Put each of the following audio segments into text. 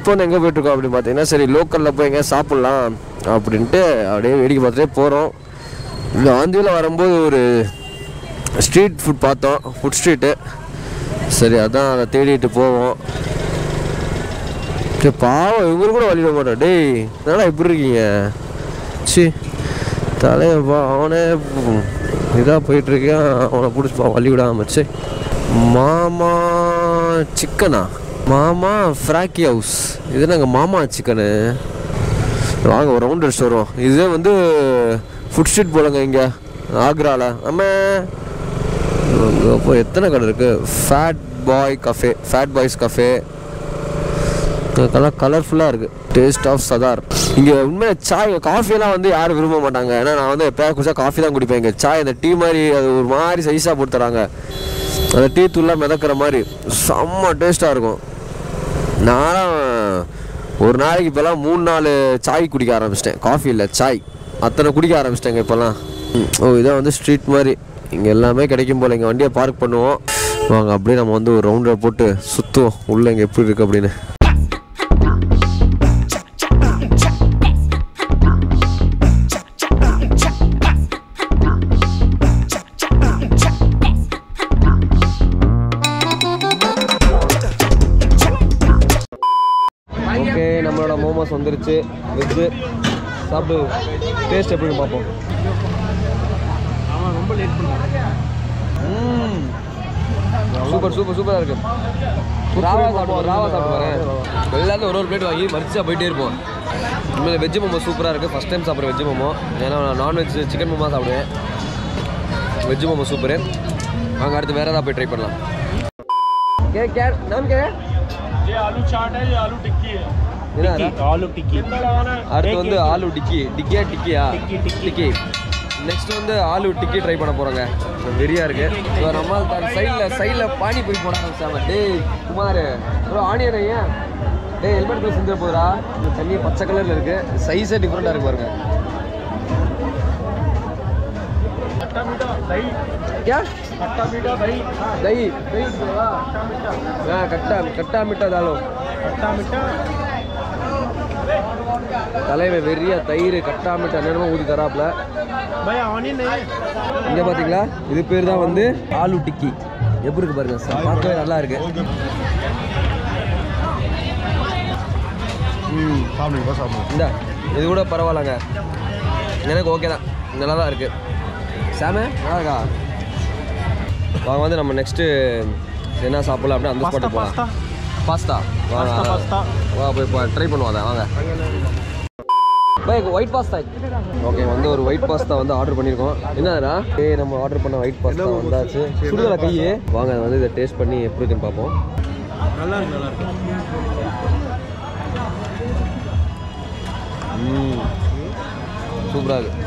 இப்போ வந்து எங்கே போயிட்டுருக்கோம் அப்படின்னு பார்த்தீங்கன்னா சரி லோக்கலில் போய் எங்கேயா சாப்பிட்லாம் அப்படின்ட்டு அப்படியே வேடிக்கை பார்த்துட்டே போகிறோம் இந்த ஆந்தியில் வரும்போது ஒரு ஸ்ட்ரீட் ஃபுட் பார்த்தோம் ஃபுட் ஸ்ட்ரீட்டு சரி அதான் அதை தேடிட்டு போவோம் சரி பாவம் இவரு கூட வழிவிட மாட்டோம் டேய் என்னடா இப்படி இருக்கீங்க சி தலையப்பா அவனே இதாக போயிட்டுருக்கேன் அவனை பிடிச்சிப்பா வழி விடாமச்சு மாமா சிக்கனா மாமா ஃப்ராக்கி ஹவுஸ் இது நாங்கள் மாமா சிக்கனு வாங்க ஒரு ரவுண்ட் அடிச்சுட்டு வருவோம் இதே வந்து ஃபுட் ஸ்ட்ரீட் போலங்க இங்கே ஆக்ராவில் நம்ம அப்போ எத்தனை கடை இருக்குது fat boy cafe fat boys cafe colour கலர்ஃபுல்லாக இருக்குது டேஸ்ட் ஆஃப் சதார் இங்கே உண்மையாக சாய் காஃபியெல்லாம் வந்து யாரும் விரும்ப மாட்டாங்க ஏன்னா நான் வந்து எப்போயா குடிச்சா காஃபி தான் குடிப்பேன் இங்கே சாய் அந்த டீ மாதிரி அது ஒரு மாதிரி சைஸாக போட்டு தராங்க அந்த டீ தூள்லாம் மிதக்கிற மாதிரி செம்ம டேஸ்ட்டாக இருக்கும் நானும் ஒரு நாளைக்கு இப்போல்லாம் மூணு நாலு சாய் குடிக்க ஆரம்பிச்சிட்டேன் காஃபி இல்லை சாய் அத்தனை குடிக்க ஆரம்பிச்சிட்டேங்க இப்போல்லாம் ம், ஓ இதான் வந்து ஸ்ட்ரீட் மாதிரி இங்கே எல்லாமே கிடைக்கும் போல் இங்கே வண்டியை பார்க் பண்ணுவோம் வாங்க அப்படியே நம்ம வந்து ஒரு ரவுண்டை போட்டு சுற்றுவோம் உள்ளே இங்கே எப்படி இருக்குது அப்படின்னு ஓகே நம்மளோட மோமோஸ் வந்துருச்சு வெஜ்ஜு சாப்பிட்டு டேஸ்ட் எப்படின்னு பார்ப்போம் அவன் ரொம்ப லேட் பண்ணான் ம் சூப்பர் சூப்பர் சூப்பராக இருக்கு ராவா சாப்பிடுவோம் ராவா சாப்பிடுவாரு எல்லாத்தையும் ஒரு ஒரு பிளேட் வாங்கி மரிச்சா போயிட்டே இருப்போம் உண்மையில வெஜ்ஜு மோமோ சூப்பராக இருக்குது ஃபஸ்ட் டைம் சாப்பிட்றேன் வெஜ்ஜு மோமோ ஏன்னா நான் நான்வெஜ் சிக்கன் மோமோ சாப்பிடுவேன் வெஜ்ஜு மோமோ சூப்பரு வாங்க அடுத்து வேறு ஏதாவது போய் ட்ரை பண்ணலாம் கே கே நாம் கே ये आलू चाट है ये आलू टिक्की है என்ன टिक्की, आलू टिक्की அடுத்து வந்து ஆலு டிக்கி டிக்கியா டிக்கியா டிக்கி, டிக்கி. டிக்கி நெக்ஸ்ட் வந்து ஆலு டிக்கி ட்ரை பண்ண போகிறோங்க வெறியா இருக்கு ஸோ நம்ம சைடில் சைடில் பானிபூரி போட சாம டேய் குமார் ப்ரோ ஆனியன் ஐயா டேய் ஹெல்மெட் போய் செஞ்சிட போதுரா இந்த தண்ணி பச்சை கலரில் இருக்கு சைஸே டிஃப்ரெண்ட்டாக இருக்கு பாருங்க खट्टा मीठा दही क्या खट्टा मीठा दही दही दही हाँ कट्टा कट्टा मिट्टा डालो खट्टा मीठा தலைமை வெறியா தயிர் கட்டா மிட்டா நேரமாக ஊற்றி தராப்புல भाई ऑनियन नहीं है இங்க பாத்தீங்களா இது பேர் தான் வந்து ஆலு டிக்கி எப்படி இருக்கு பாருங்க ச- பார்க்கவே நல்லா இருக்கு ம் சாப்பிடுங்க சாப்பிடுங்க இந்த இது கூட பரவாயில்லங்க எனக்கு ஓகே தான் நல்லா தான் இருக்கு சாம நல்லா இருக்கா வாங்க வந்து நம்ம நெக்ஸ்ட்டு என்ன சாப்பிடலாம் அப்படின்னு அந்த ஸ்பாட்டு पास्ता போகலாம் पास्ता பாஸ்தா வாங்க पास्ता पास्ता வா போய் இப்போ ட்ரை பண்ணுவோம் அதை வாங்க பை ஒயிட் பாஸ்தா ஓகே வந்து ஒரு ஒயிட் பாஸ்தா வந்து ஆர்டர் பண்ணியிருக்கோம் என்னதுடா ஏய் நம்ம ஆர்டர் பண்ண ஒயிட் பாஸ்தா வந்தாச்சு சுடுதலை கையே வாங்க அதை வந்து இதை டேஸ்ட் பண்ணி எப்படி இருக்குன்னு பார்ப்போம் நல்லா இருக்கு நல்லா இருக்கு ம் சூப்பராக இருக்கு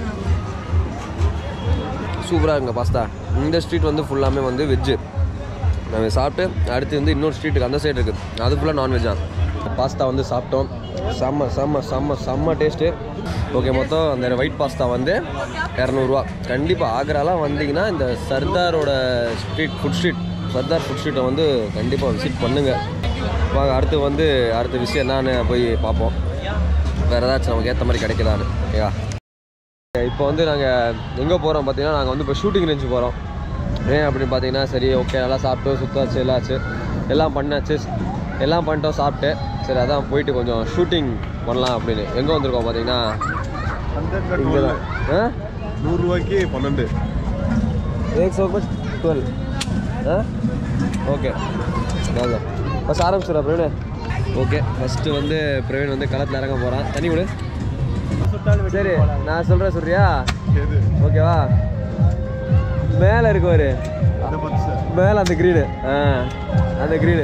சூப்பராக இருக்குங்க பாஸ்தா இந்த ஸ்ட்ரீட் வந்து ஃபுல்லாமே வந்து வெஜ்ஜு நாங்கள் சாப்பிட்டு அடுத்து வந்து இன்னொரு ஸ்ட்ரீட்டுக்கு அந்த சைடு இருக்குது அது ஃபுல்லாக நான்வெஜ் தான் பாஸ்தா வந்து சாப்பிட்டோம் செம்ம செம்ம செம்ம செம்ம டேஸ்ட்டு ஓகே மொத்தம் அந்த ஒயிட் பாஸ்தா வந்து இரநூறுவா கண்டிப்பாக ஆக்ராலாம் வந்தீங்கன்னா இந்த சர்தாரோட street food street Sardar food ஸ்ட்ரீட்டை வந்து கண்டிப்பாக விசிட் பண்ணுங்கள் வாங்க அடுத்து வந்து அடுத்த விஷயம் என்னன்னு போய் பார்ப்போம் வேறு ஏதாச்சும் நமக்கு ஏற்ற மாதிரி கிடைக்குதான்னு ஓகேவா இப்போ வந்து நாங்கள் எங்கே போகிறோம் பார்த்தீங்கன்னா நாங்கள் வந்து இப்போ ஷூட்டிங் ரேஞ்சு போகிறோம் ஏன் அப்படின்னு பார்த்தீங்கன்னா சரி ஓகே நல்லா சாப்பிட்டு சுத்தாச்சு எல்லாச்சு எல்லாம் பண்ணாச்சு எல்லாம் பண்ணிட்டோம் சாப்பிட்டு சரி அதான் போயிட்டு கொஞ்சம் ஷூட்டிங் பண்ணலாம் அப்படின்னு எங்கே வந்திருக்கோம் பார்த்தீங்கன்னா இங்கே தான் ஆ நூறுரூவாய்க்கு பன்னெண்டு एक सौ कुछ ट्वेल्व हाँ ஓகே வாங்க ஃபஸ்ட் ஆரம்பிச்சிடா பிரவீன் ஓகே ஃபஸ்ட்டு வந்து பிரவீன் வந்து களத்தில் இறங்க போகிறான் தண்ணி விடு சரி நான் சொல்கிறேன் சொல்றியா எது ஓகேவா மேலே இருக்கு ஒரு இந்த பத்து மேலே அந்த க்ரீனு ஆ அந்த க்ரீனு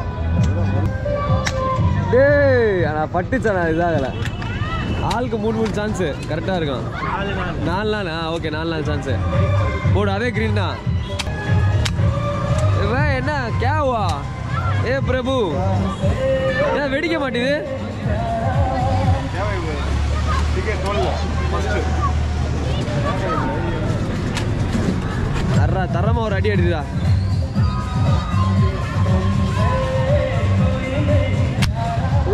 டேய் ஆனால் பட்டுச்சா நான் இதாகலை ஆளுக்கு மூணு மூணு சான்ஸு கரெக்டாக இருக்கும் நாலு நாள் ஆ ஓகே நாலு நாள் சான்ஸு போடு அதே க்ரீன் தான் இவன் என்ன கேவா ஏ பிரபு ஏன் வெடிக்க மாட்டேது டிக்கெட் டுவெல் ஃபஸ்ட்டு தர்றா தரமா ஒரு அடி அடிதா ஓ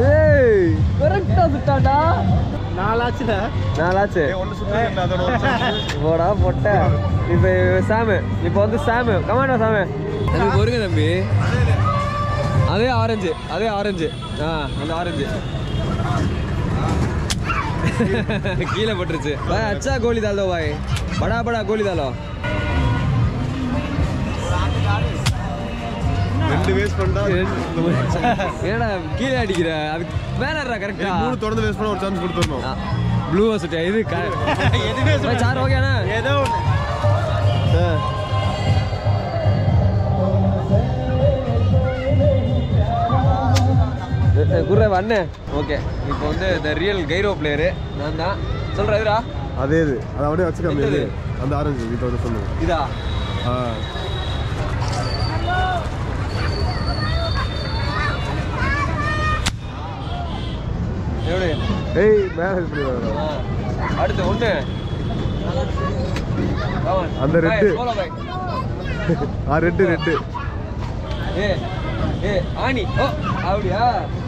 கரெக்டா சுட்டாடா நாலாச்சுல நாளாச்சு ஒன்று சுற்றி அதோட ஒரு chance. போடா பொட்ட இப்போ சாமு இப்போ வந்து சாமு கமாண்டா சாமு தம்பி பொறுங்க தம்பி அதே ஆரஞ்சு அதே ஆரஞ்சு ஆ அந்த ஆரஞ்சு கீழே பட்டுருச்சு பாய் அச்சா கோலி தாலோ பாய் படா படா கோலி தாலோ ரெண்டு வேஸ்ட் பண்ணா ஏடா கீழே அடிக்கிற அதுக்கு மேலடா கரெக்டா மூணு தொடர்ந்து வேஸ்ட் பண்ண ஒரு சான்ஸ் கொடுத்துடணும் ப்ளூ வச்சுட்டேன் இது எதுவுமே பாய் சார் ஓகேண்ணா ஏதோ ஒன்று குர்ர அண்ணே ஓகே இப்போ வந்து த ரியல் கைரோ பிளேயரு நான் தான் சொல்கிறேன் இதுடா அதே இது அதை அப்படியே வச்சுக்காம எந்தது? இது அந்த ஆரஞ்சு இப்போ வந்து சொல்லுங்க இதா ஆ எப்படி ஏய் மேலே இப்படி வரணும் ஆ, அடுத்து ஒன்று அந்த red. ஆ ரெட்டு ரெட்டு ஏ ஏ ஆணி ஓ அப்படியா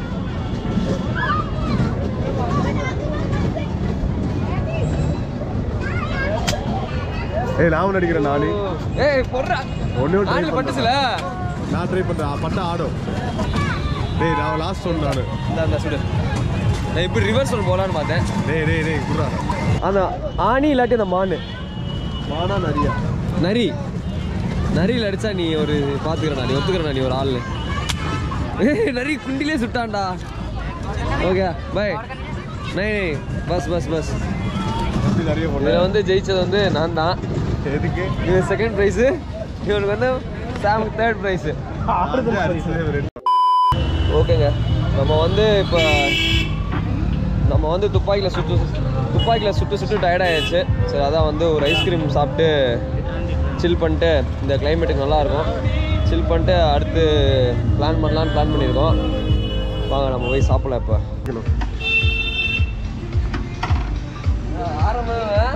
ஏய் நான் ஒன்று அடிக்கிறேன் நானே ஏய் பொர்றா ஒண்ணே ஒண்ணு try ஆணில் பட்டுச்சுல நான் ட்ரை பண்ணுறேன் பட்டா ஆடும் டேய் நான் லாஸ்ட் ஒன்று நான் இந்த இந்த சுடு நான் இப்படி ரிவர்ஸ் ஒன்று போகலான்னு பார்த்தேன் டேய் டேய் டேய் குடுறா அந்த ஆணி இல்லாட்டி அந்த மானு மானா நரியா நரி நரியில் அடிச்சா நீ ஒரு பார்த்துக்கிறடா நீ ஒத்துக்கிறடா நீ ஒரு ஆள் ஏய் நரி குண்டிலே சுட்டான்டா ஓகே பை நை நை பஸ் பஸ் பஸ் அப்படி நிறைய இதில் போட்டேன் வந்து ஜெயிச்சது வந்து நான் தான் எதுக்கு இது செகண்ட் ப்ரைஸு இவனுக்கு வந்து சாம் தேர்ட் ப்ரைஸு ஓகேங்க நம்ம வந்து இப்போ நம்ம வந்து துப்பாக்கியில் சுட்டு துப்பாக்கியில் சுட்டு சுட்டு டயர்ட் ஆயிடுச்சு சரி அதான் வந்து ஒரு ஐஸ்கிரீம் சாப்பிட்டு சில் பண்ணிட்டு இந்த கிளைமேட்டுக்கு நல்லாயிருக்கும் சில் பண்ணிட்டு அடுத்து பிளான் பண்ணலான்னு பிளான் பண்ணியிருக்கோம் வாங்க நம்ம போய் சாப்பிடலாம் இப்போ ஆரம்பம்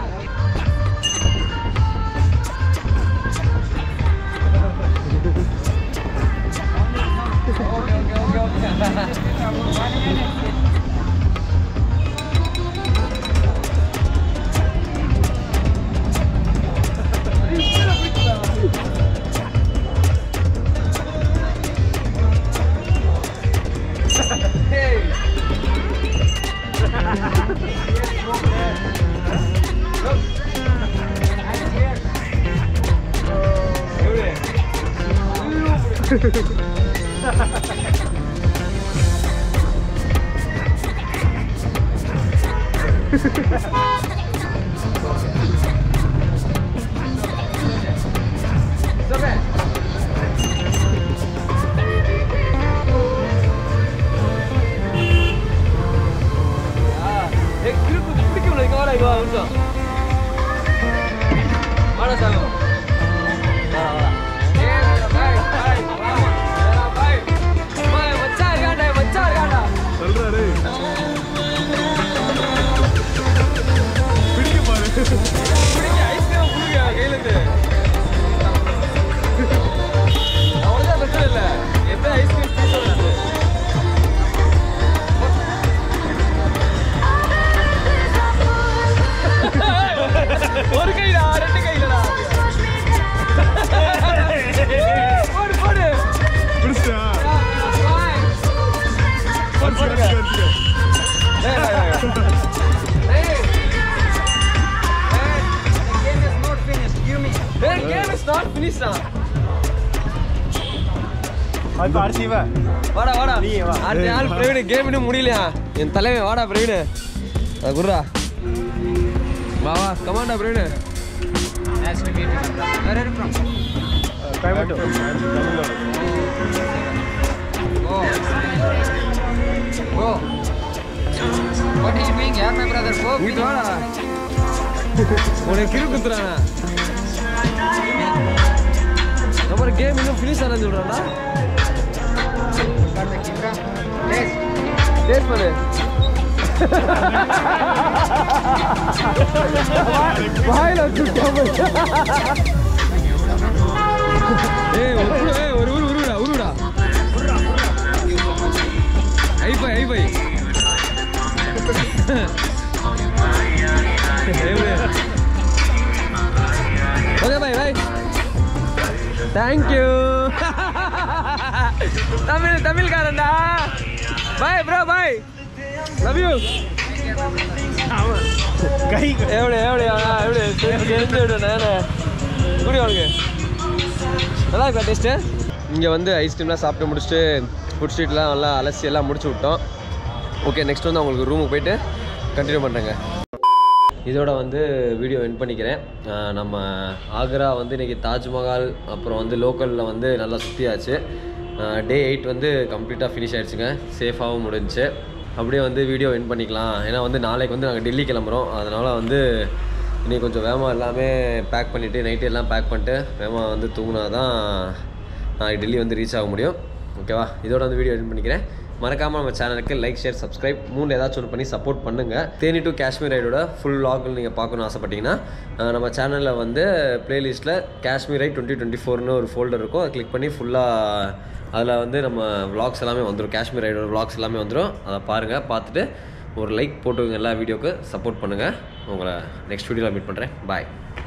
சொல்றாரு பிடிக்க பாரு ஒரு கைடா ரெண்டு கைடா போடு போடு பிடிச்சா போடு, போடுங்க. ஏய், ஏய், ஏய். ஏய். ஏய், game is not finished டா. இப்போ அரிசி இவன் வாடா வாடா நீ வா. அடுத்த ஆள் பிரவீன் கேம் இன்னும் முடியலையா என் தலைவன் வாடா பிரவீன் அது குர்ரா வா வா கமாண்டா பிரவீன் கோயம்புத்தூர் ஓ ஓ What are you doing, yeah, my brother? Go. இங்கிட்டு வாடா உனக்கு கிரு குத்துறானா நம்ம கேம் இன்னும் ஃபினிஷ் ஆனது சொல்றான்டா Got the camera. Taste. Taste பண்ணு வாயில வச்சுட்டாம ஏய் ஒரு உரு, ஏய், ஒரு உரு உருடா உருடா ஐஃபை ஐஃபை okay bye bye thank you Tamil தமிழ்காரன்டா bye bro bye love you கை எവിടെ எവിടെ எവിടെ தெரிஞ்சு விடு நானே குடி அவனுக்கு நல்லா இருக்கா டேஸ்ட்டு இங்கே வந்து ஐஸ்கிரீம்லாம் சாப்பிட்டு முடிச்சுட்டு ஃபுட் ஸ்ட்ரீட்லாம் நல்லா அலசி எல்லாம் முடிச்சு விட்டோம் ஓகே நெக்ஸ்ட் வந்து அவங்களுக்கு ரூமுக்கு போயிட்டு கண்டினியூ பண்ணுறேங்க இதோட வந்து வீடியோ என் பண்ணிக்கிறேன் ஆஹ் நம்ம ஆக்ரா வந்து இன்றைக்கி தாஜ்மஹால் அப்புறம் வந்து லோக்கலில் வந்து நல்லா சுற்றியாச்சு டே எயிட் வந்து கம்ப்ளீட்டாக ஃபினிஷ் ஆயிடுச்சுங்க சேஃபாகவும் முடிஞ்சுச்சு அப்படியே வந்து வீடியோ என் பண்ணிக்கலாம் ஏன்னா வந்து நாளைக்கு வந்து நாங்கள் டெல்லி கிளம்புறோம் அதனால் வந்து இன்னைக்கு கொஞ்சம் வேகமாக எல்லாமே பேக் பண்ணிவிட்டு நைட்டு எல்லாம் பேக் பண்ணிட்டு வேகமாக வந்து தூங்கினா தான் நாளைக்கு டெல்லி வந்து ரீச் ஆக முடியும் ஓகேவா இதோட வந்து வீடியோ எடிட் பண்ணிக்கிறேன் மறக்காமல் நம்ம சேனலுக்கு லைக் ஷேர் சப்ஸ்கிரைப் மூணு ஏதாச்சும் ஒன்று பண்ணி சப்போர்ட் பண்ணுங்கள் தேனி டு காஷ்மீர் ரைடோட ஃபுல் வ்ளாகில் நீங்கள் பார்க்கணும்னு ஆசைப்பட்டீங்கன்னா அஹ், நம்ம சேனலில் வந்து ப்ளேலிஸ்ட்டில் காஷ்மீர் ரைட் டுவெண்ட்டி டுவெண்ட்டி ஃபோர்னு ஒரு ஃபோல்டர் இருக்கும் அதை கிளிக் பண்ணி ஃபுல்லாக அதில் வந்து நம்ம vlogs எல்லாமே வந்துடும் காஷ்மீர் ரைடோட vlogs எல்லாமே வந்துடும் அதை பாருங்கள் பார்த்துட்டு ஒரு லைக் போட்டுங்க எல்லா வீடியோக்கு சப்போர்ட் பண்ணுங்கள் உங்களை நெக்ஸ்ட் வீடியோவில் மீட் பண்ணுறேன் பாய்